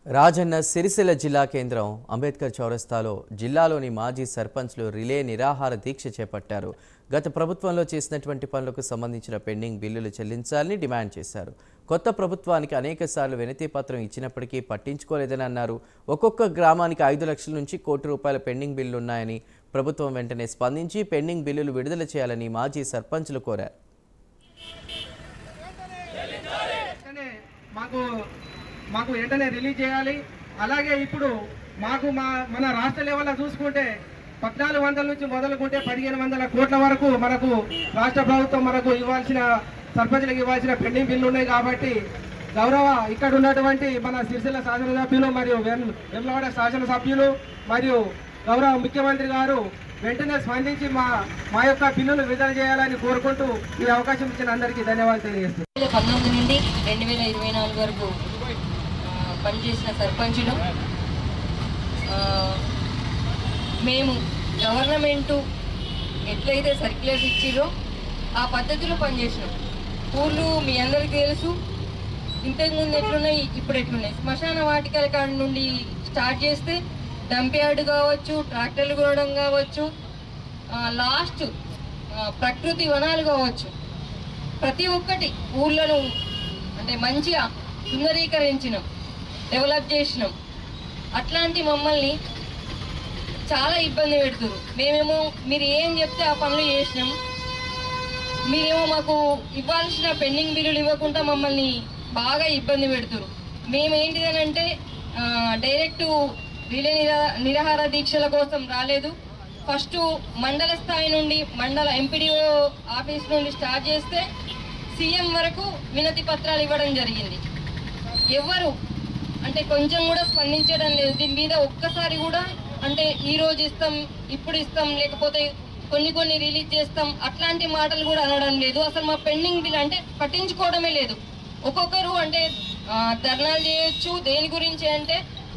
రాజన్న సిరిసిల్ల జిల్లా కేంద్రం అంబేద్కర్ చౌరస్తాలో జిల్లాలోని మాజీ సర్పంచ్లు రిలే నిరాహార దీక్ష చేపట్టారు గత ప్రభుత్వంలో చేసినటువంటి పనులకు సంబంధించిన పెండింగ్ బిల్లులు చెల్లించాలని డిమాండ్ చేశారు కొత్త ప్రభుత్వానికి అనేక సార్లు వినతి పత్రం ఇచ్చినప్పటికీ పట్టించుకోలేదని అన్నారు ఒక్కొక్క గ్రామానికి ఐదు లక్షల నుంచి కోటి రూపాయల పెండింగ్ బిల్లులు ఉన్నాయని ప్రభుత్వం వెంటనే స్పందించి పెండింగ్ బిల్లులు విడుదల చేయాలని మాజీ సర్పంచ్లు కోరారు వెంటనే మాకు మాకు వెంటనే రిలీజ్ చేయాలి అలాగే ఇప్పుడు మాకు మా మన రాష్ట్ర లెవెల్లో చూసుకుంటే పద్నాలుగు వందల నుంచి మొదలుకుంటే పదిహేను వందల కోట్ల వరకు మనకు రాష్ట్ర ప్రభుత్వం మనకు ఇవ్వాల్సిన సర్పంచ్లకు ఇవ్వాల్సిన పెండింగ్ బిల్లు ఉన్నాయి కాబట్టి గౌరవ ఇక్కడ ఉన్నటువంటి మన సిరిసిల్ల శాసనసభ్యులు మరియు వెమ్ వెమ్లవాడ శాసనసభ్యులు మరియు గౌరవ ముఖ్యమంత్రి గారు వెంటనే స్పందించి మా మా యొక్క బిల్లులు విడుదల చేయాలని కోరుకుంటూ ఈ అవకాశం ఇచ్చిన అందరికీ ధన్యవాదాలు తెలియజేస్తున్నాను రెండు వేల పంతొమ్మిది నుండి రెండు వేల ఇరవై నాలుగు వరకు ఆ, పనిచేసిన సర్పంచులు ఆ, మేము గవర్నమెంటు ఎట్లయితే సర్క్యులర్స్ ఇచ్చిరో ఆ పద్ధతిలో పనిచేసినాం ఊళ్ళు మీ అందరికీ తెలుసు ఇంతకుముందు ఎట్లున్నాయి ఇప్పుడు ఎట్లున్నాయి శ్మశాన వాటికల కాడ నుండి స్టార్ట్ చేస్తే డంప్ యార్డ్ కావచ్చు ట్రాక్టర్లు కొనడం కావచ్చు ఆ, లాస్ట్ ఆ, ప్రకృతి వనాలు కావచ్చు ప్రతి ఒక్కటి ఊళ్ళను అంటే మంచిగా సుందరీకరించినాం డెవలప్ చేసినాం అట్లాంటి మమ్మల్ని చాలా ఇబ్బంది పెడుతున్నారు మేమేమో మీరు ఏం చెప్తే ఆ పనులు చేసినాం మీరేమో మాకు ఇవ్వాల్సిన పెండింగ్ బిల్లులు ఇవ్వకుండా మమ్మల్ని బాగా ఇబ్బంది పెడుతున్నారు మేమేంటిదనంటే ఆ, డైరెక్ట్ రిలే నిరా నిరాహార దీక్షల కోసం రాలేదు ఫస్ట్ మండల స్థాయి నుండి మండల ఎంపీడీఓ ఆఫీస్ నుండి స్టార్ట్ చేస్తే సీఎం వరకు వినతి పత్రాలు ఇవ్వడం జరిగింది ఎవరు అంటే కొంచెం కూడా స్పందించడం లేదు దీని మీద ఒక్కసారి కూడా అంటే ఈ రోజు ఇస్తాం ఇప్పుడు ఇస్తాం లేకపోతే కొన్ని కొన్ని రిలీజ్ చేస్తాం అట్లాంటి మాటలు కూడా అనడం లేదు అసలు మా పెండింగ్ బిల్ అంటే పట్టించుకోవడమే లేదు ఒక్కొక్కరు అంటే ఆ, ధర్నాలు చేయొచ్చు దేని గురించి అంటే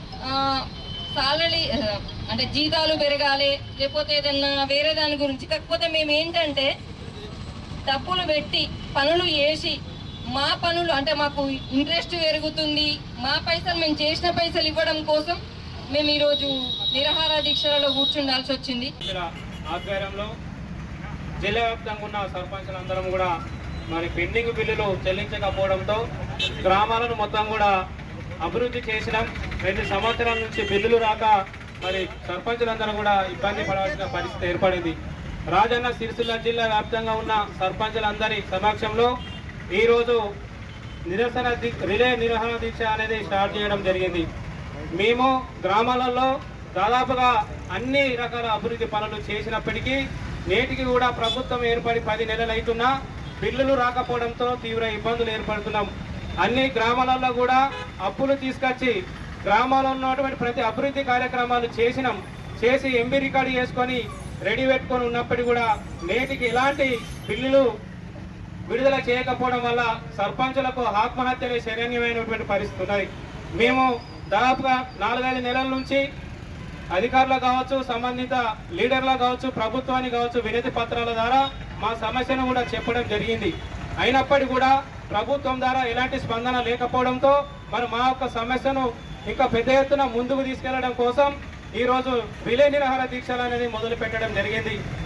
సాలరీ అంటే జీతాలు పెరగాలి లేకపోతే ఏదన్నా వేరే దాని గురించి కాకపోతే మేము ఏంటంటే డబ్బులు పెట్టి పనులు చేసి మా పనులు అంటే మాకు ఇంట్రెస్ట్ పెరుగుతుంది మా పైసలు మేము చేసిన పైసలు ఇవ్వడం కోసం మేము ఈరోజు నిరాహార దీక్షలలో కూర్చుండాల్సి వచ్చింది సభ్యుల ఆధ్వర్యంలో జిల్లా వ్యాప్తంగా ఉన్న సర్పంచులందరం కూడా మరి పెండింగ్ బిల్లులు చెల్లించకపోవడంతో గ్రామాలను మొత్తం కూడా అభివృద్ధి చేసినాం రెండు సంవత్సరాల నుంచి బిల్లులు రాక మరి సర్పంచులందరూ కూడా ఇబ్బంది పడాల్సిన పరిస్థితి ఏర్పడింది రాజన్న సిరిసిల్ల జిల్లా వ్యాప్తంగా ఉన్న సర్పంచులందరి సమక్షంలో ఈరోజు నిరసన దీ- రిలే నిరసన దీక్ష అనేది స్టార్ట్ చేయడం జరిగింది మేము గ్రామాలలో దాదాపుగా అన్ని రకాల అభివృద్ధి పనులు చేసినప్పటికీ నేటికి కూడా ప్రభుత్వం ఏర్పడి పది నెలలు అవుతున్నా బిల్లులు రాకపోవడంతో తీవ్ర ఇబ్బందులు ఏర్పడుతున్నాం అన్ని గ్రామాలలో కూడా అప్పులు తీసుకొచ్చి గ్రామాల్లో ఉన్నటువంటి ప్రతి అభివృద్ధి కార్యక్రమాలు చేసినాం చేసి ఎంబీ రికార్డు చేసుకొని రెడీ పెట్టుకొని ఉన్నప్పటికీ కూడా నేటికి ఎలాంటి బిల్లులు విడుదల చేయకపోవడం వల్ల సర్పంచులకు ఆత్మహత్యలే శరణ్యమైనటువంటి పరిస్థితి ఉన్నది మేము దాదాపుగా నాలుగైదు నెలల నుంచి అధికారులు కావచ్చు సంబంధిత లీడర్లు కావచ్చు ప్రభుత్వానికి కావచ్చు వినతి పత్రాల ద్వారా మా సమస్యను కూడా చెప్పడం జరిగింది అయినప్పటికీ కూడా ప్రభుత్వం ద్వారా ఎలాంటి స్పందన లేకపోవడంతో మరి మా యొక్క సమస్యను ఇంకా పెద్ద ఎత్తున ముందుకు తీసుకెళ్లడం కోసం ఈరోజు రిలే నిరాహార దీక్షలు అనేది మొదలు పెట్టడం జరిగింది